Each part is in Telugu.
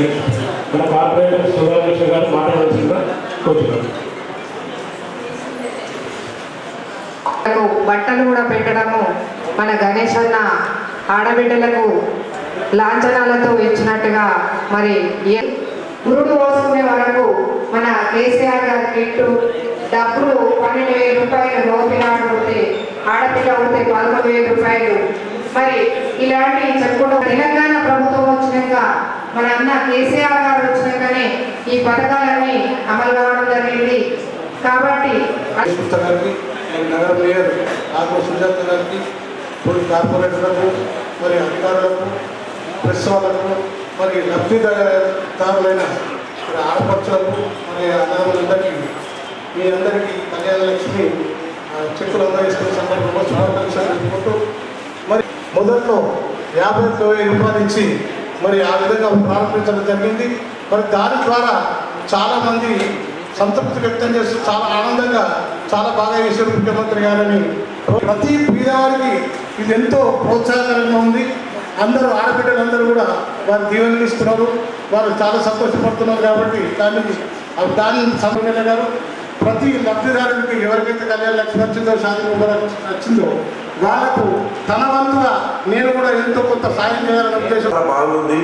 మన కార్పొరేటర్ సుధాకృష్ణ గారు మాట్లాడాల్సిందిగా కోరుతున్నాను వాళ్ళకు బట్టలు కూడా పెట్టడము మన గణేష్ అన్న ఆడబిడ్డలకు లాంఛనాలతో ఇచ్చినట్టుగా మరి ఏ- గురుడు పోసుకునే వరకు మన కేసీఆర్ గారి కిట్టు డబ్బులు పన్నెండు వేల రూపాయలు మోపినాడు ఉంటే ఆడపిల్ల ఉంటే పదకొండు వేల రూపాయలు మరి ఇలాంటి చెప్పుకుంటూ తెలంగాణ ప్రభుత్వం వచ్చినాక మన అన్న కేసీఆర్ గారు వచ్చినాకనే ఈ పథకాలన్నీ అమలు కావడం జరిగింది కాబట్టి గుప్తా గారికి మరి నగర మేయర్ ఆత్మ సుజాత గారికి కొన్ని కార్పొరేటర్లకు మరి అధికారులకు ప్రెస్ వాళ్ళకు మరి లబ్ధిదారులైన మరి ఆడపడుచులకు మరి అన్నదమ్ములందరికీ మీ అందరికీ కళ్యాణ లక్ష్మి ఆ, చెక్కులు అందజేస్తున్న సందర్భంలో శుభాకాంక్షలు తెలుపుకుంటూ మరి మొదట్లో యాభై ఒక్క వెయ్యి రూపాయలు ఇచ్చి మరి ఆ విధంగా ప్రారంభించడం జరిగింది మరి దాని ద్వారా చాలామంది సంతృప్తి వ్యక్తం చేస్తూ చాలా ఆనందంగా చాలా బాగా చేశారు ముఖ్యమంత్రి గారని ప్రతి పేదవారికి ఇది ఎంతో ప్రోత్సాహకరంగా ఉంది అందరూ ఆడబిడ్డలందరూ కూడా వారు దీవెనలు ఇస్తున్నారు వారు చాలా సంతోషపడుతున్నారు కాబట్టి దాన్ని దాని సమన్వయ గారు ప్రతి లబ్ధిదారునికి ఎవరికైతే కళ్యాణ లక్ష్మి వచ్చిందో షాదీ ముబారక్ వచ్చిందో వాళ్ళకు తన వంతుగా నేను కూడా ఎంతో కొంత సాయం చేయాలనే ఉద్దేశం చాలా బాగుంది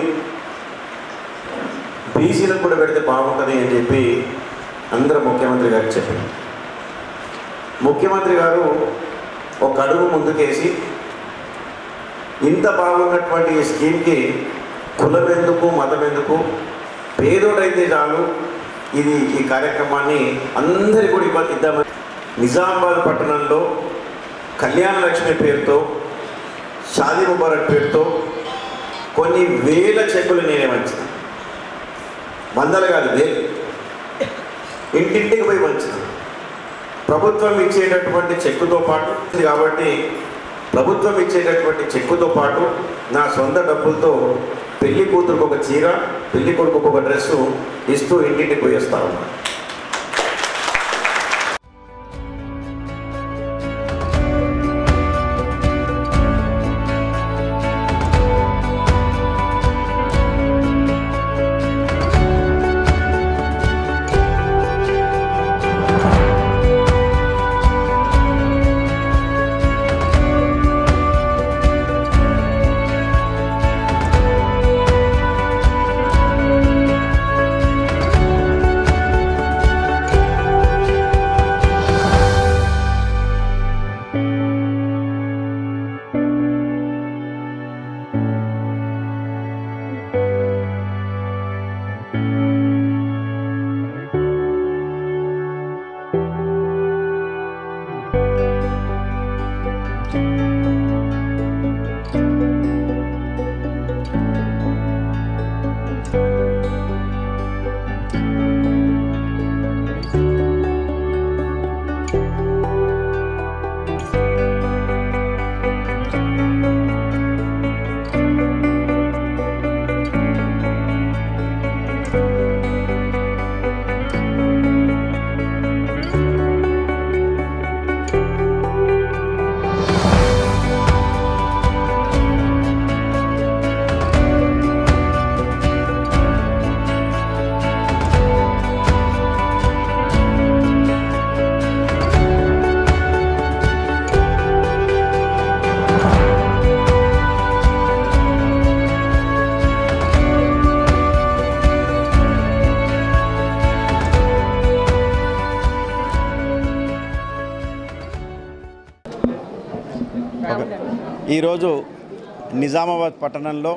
బీసీలకు కూడా పెడితే బాగుంటుంది అని చెప్పి అందరూ ముఖ్యమంత్రి గారికి చెప్పారు ముఖ్యమంత్రి గారు ఒక అడుగు ముందుకేసి ఇంత బాగున్నటువంటి ఈ స్కీమ్కి కులం ఎందుకు మతం ఎందుకు పేదోడైతే చాలు ఇది ఈ కార్యక్రమాన్ని అందరి కూడా ఇవ్వ ఇద్దామని నిజామాబాద్ పట్టణంలో కళ్యాణ లక్ష్మి పేరుతో షాదీ ముబారక్ పేరుతో కొన్ని వేల చెక్కులు నేనే వంచిన వందలు కాదు వేలు ఇంటింటికి పోయి వంచిన ప్రభుత్వం ఇచ్చేటటువంటి చెక్కుతో పాటు కాబట్టి ప్రభుత్వం ఇచ్చేటటువంటి చెక్కుతో పాటు నా సొంత డబ్బులతో పెళ్లి కూతురుకు ఒక చీర పెళ్లి కొడుకు ఒక డ్రెస్సు ఇస్తూ ఇంటింటికి పోయి వస్తా ఉన్నా ఈరోజు నిజామాబాద్ పట్టణంలో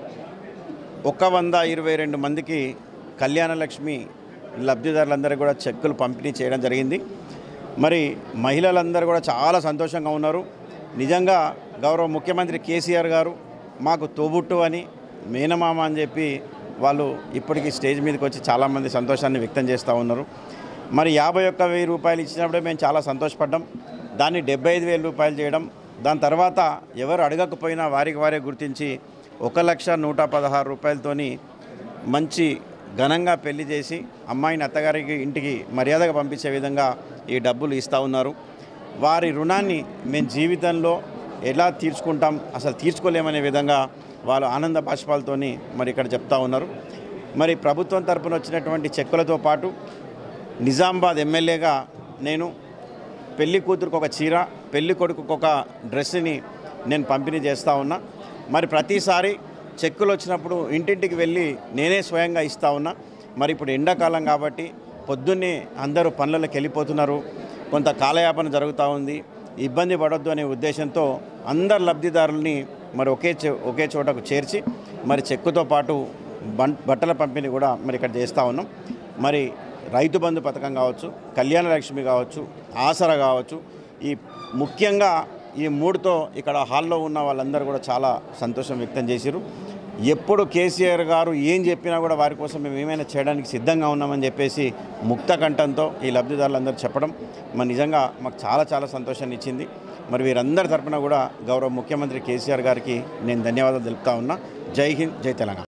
ఒక వంద ఇరవై రెండు మందికి కళ్యాణ లక్ష్మి లబ్ధిదారులందరికీ కూడా చెక్కులు పంపిణీ చేయడం జరిగింది మరి మహిళలందరూ కూడా చాలా సంతోషంగా ఉన్నారు నిజంగా గౌరవ ముఖ్యమంత్రి కేసీఆర్ గారు మాకు తోబుట్టు అని మేనమామ అని చెప్పి వాళ్ళు ఇప్పటికీ స్టేజ్ మీదకి వచ్చి చాలామంది సంతోషాన్ని వ్యక్తం చేస్తూ ఉన్నారు మరి యాభై ఒక్క వెయ్యి రూపాయలు ఇచ్చినప్పుడే మేము చాలా సంతోషపడ్డాం దాన్ని డెబ్బై ఐదు వేల రూపాయలు చేయడం దాని తర్వాత ఎవరు అడగకపోయినా వారికి వారే గుర్తించి ఒక లక్ష నూట పదహారు రూపాయలతోని మంచి ఘనంగా పెళ్లి చేసి అమ్మాయిని అత్తగారికి ఇంటికి మర్యాదగా పంపించే విధంగా ఈ డబ్బులు ఇస్తూ ఉన్నారు వారి రుణాన్ని మేము జీవితంలో ఎలా తీర్చుకుంటాం అసలు తీర్చుకోలేమనే విధంగా వాళ్ళు ఆనంద బాష్పాలతోని మరి ఇక్కడ చెప్తా ఉన్నారు మరి ప్రభుత్వం తరపున వచ్చినటువంటి చెక్కులతో పాటు నిజామాబాద్ ఎమ్మెల్యేగా నేను పెళ్లి కూతురుకు ఒక చీర పెళ్లి కొడుకుకు ఒక డ్రెస్ని నేను పంపిణీ చేస్తూ ఉన్నా మరి ప్రతిసారి చెక్కులు వచ్చినప్పుడు ఇంటింటికి వెళ్ళి నేనే స్వయంగా ఇస్తూ ఉన్నా మరి ఇప్పుడు ఎండాకాలం కాబట్టి పొద్దున్నే అందరూ పనులకు వెళ్ళిపోతున్నారు కొంత కాలయాపన జరుగుతూ ఉంది ఇబ్బంది పడొద్దు అనే ఉద్దేశంతో అందరు లబ్ధిదారుల్ని మరి ఒకే చో- ఒకే చోటకు చేర్చి మరి చెక్కుతో పాటు బం బట్టల పంపిణీ కూడా మరి ఇక్కడ చేస్తూ ఉన్నాం మరి రైతు బంధు పథకం కావచ్చు కళ్యాణ లక్ష్మి కావచ్చు ఆసరా కావచ్చు ఈ ముఖ్యంగా ఈ మూడుతో ఇక్కడ హాల్లో ఉన్న వాళ్ళందరూ కూడా చాలా సంతోషం వ్యక్తం చేశారు ఎప్పుడు కేసీఆర్ గారు ఏం చెప్పినా కూడా వారి కోసం మేము ఏమైనా చేయడానికి సిద్ధంగా ఉన్నామని చెప్పేసి ముక్త కంఠంతో ఈ లబ్ధిదారులందరూ చెప్పడం మరి నిజంగా మాకు చాలా చాలా సంతోషాన్ని ఇచ్చింది మరి వీరందరి తరపున కూడా గౌరవ ముఖ్యమంత్రి కేసీఆర్ గారికి నేను ధన్యవాదాలు తెలుపుతా ఉన్నా జై హింద్ జై తెలంగాణ